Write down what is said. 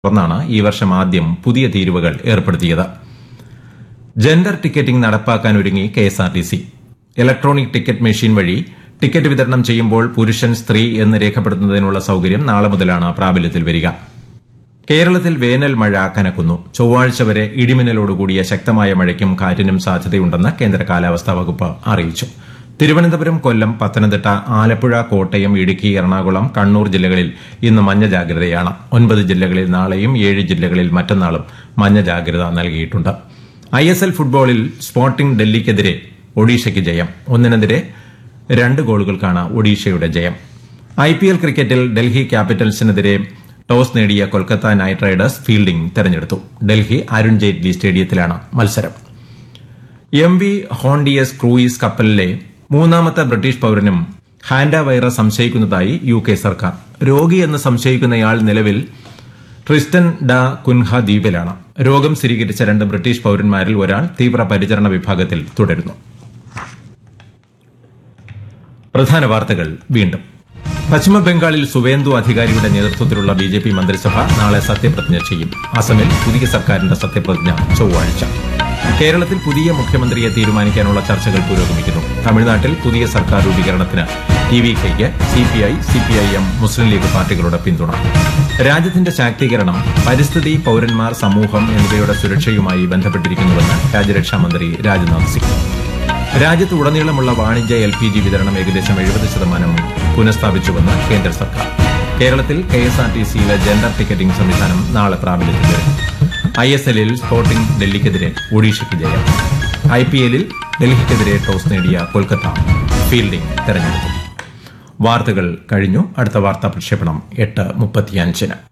തുടർന്നാണ് ഈ വർഷം ആദ്യം പുതിയ തീരുവകൾ ഏർപ്പെടുത്തിയത് ജെൻഡർ ടിക്കറ്റിംഗ് നടപ്പാക്കാൻ ഒരുങ്ങി കെഎസ്ആർടിസി ഇലക്ട്രോണിക് ടിക്കറ്റ് മെഷീൻ വഴി ടിക്കറ്റ് വിതരണം ചെയ്യുമ്പോൾ പുരുഷൻ സ്ത്രീ എന്ന് രേഖപ്പെടുത്തുന്നതിനുള്ള സൌകര്യം നാളെ മുതലാണ് പ്രാബല്യത്തിൽ വരിക കേരളത്തിൽ വേനൽ മഴ കനക്കുന്നു ചൊവ്വാഴ്ച വരെ ഇടിമിന്നലോടുകൂടിയ ശക്തമായ മഴയ്ക്കും കാറ്റിനും സാധ്യതയുണ്ടെന്ന് കേന്ദ്ര കാലാവസ്ഥാ വകുപ്പ് അറിയിച്ചു തിരുവനന്തപുരം കൊല്ലം പത്തനംതിട്ട ആലപ്പുഴ കോട്ടയം ഇടുക്കി എറണാകുളം കണ്ണൂർ ജില്ലകളിൽ ഇന്ന് മഞ്ഞ ജാഗ്രതയാണ് ഒൻപത് ജില്ലകളിൽ നാളെയും ഏഴ് ജില്ലകളിൽ മറ്റന്നാളും മഞ്ഞ ജാഗ്രത നൽകിയിട്ടുണ്ട് ഐ എസ് എൽ ഫുട്ബോളിൽ സ്പോർട്ടിംഗ് ഡൽഹിക്കെതിരെ ഒഡീഷയ്ക്ക് ജയം ഒന്നിനെതിരെ രണ്ട് ഗോളുകൾക്കാണ് ഒഡീഷയുടെ ജയം ഐ പി എൽ ക്രിക്കറ്റിൽ ഡൽഹി ക്യാപിറ്റൽസിനെതിരെ ടോസ് നേടിയ കൊൽക്കത്ത നൈറ്റ് റൈഡേഴ്സ് ഫീൽഡിംഗ് തെരഞ്ഞെടുത്തു ഡൽഹി അരുൺ ജെയ്റ്റ്ലി സ്റ്റേഡിയത്തിലാണ് മത്സരം എം വി ഹോണ്ടിയസ് ക്രൂയിസ് കപ്പലിലെ മൂന്നാമത്തെ ബ്രിട്ടീഷ് പൌരനും ഹാൻഡ വൈറസ് സംശയിക്കുന്നതായി യു കെ സർക്കാർ രോഗിയെന്ന് സംശയിക്കുന്നയാൾ നിലവിൽ ട്രിസ്റ്റൻ ഡ കുൻഹ ദ്വീപിലാണ് രോഗം സ്ഥിരീകരിച്ച രണ്ട് ബ്രിട്ടീഷ് പൌരന്മാരിൽ ഒരാൾ തീവ്ര പരിചരണ വിഭാഗത്തിൽ തുടരുന്നു പ്രധാന വാർത്തകൾ വീണ്ടും പശ്ചിമ ബംഗാളിൽ സുവേന്ദു അധികാരിയുടെ നേതൃത്വത്തിലുള്ള ബി ജെ പി മന്ത്രിസഭ നാളെ സത്യപ്രതിജ്ഞ ചെയ്യും അസമിൽ പുതിയ സർക്കാരിന്റെ സത്യപ്രതിജ്ഞ ചൊവ്വാഴ്ച കേരളത്തിൽ പുതിയ മുഖ്യമന്ത്രിയെ തീരുമാനിക്കാനുള്ള ചർച്ചകൾ പുരോഗമിക്കുന്നു തമിഴ്നാട്ടിൽ പുതിയ സർക്കാർ രൂപീകരണത്തിന് ടി വി കെയ്ക്ക് C P I C P I M Muslim League പാർട്ടികളുടെ പിന്തുണ രാജ്യത്തിന്റെ ശാക്തീകരണം പരിസ്ഥിതി പൌരന്മാർ സമൂഹം എന്നിവയുടെ സുരക്ഷയുമായി ബന്ധപ്പെട്ടിരിക്കുന്നുവെന്ന് രാജ്യരക്ഷാമന്ത്രി രാജ്നാഥ് സിംഗ് രാജ്യത്ത് ഉടനീളമുള്ള വാണിജ്യ എൽ പി ജി വിതരണം ഏകദേശം എഴുപത് ശതമാനം പുനഃസ്ഥാപിച്ചുവെന്ന് കേന്ദ്ര സർക്കാർ കേരളത്തിൽ കെ എസ് ആർ ടി സിയിലെ ജെൻഡർ ടിക്കറ്റിംഗ് സംവിധാനം നാളെ പ്രാബല്യത്തിൽ വരും ഐ എസ് എല്ലിൽ സ്പോർട്ടിംഗ് ഡൽഹിക്കെതിരെ ഒഡീഷയ്ക്ക് ജയം ഐ പി എല്ലിൽ ഡൽഹിക്കെതിരെ ടോസ് നേടിയ കൊൽക്കത്ത ഫീൽഡിംഗ് തെരഞ്ഞെടുത്തു വാർത്തകൾ കഴിഞ്ഞു അടുത്ത വാർത്താ പ്രക്ഷേപണം എട്ട് മുപ്പത്തിയഞ്ചിന്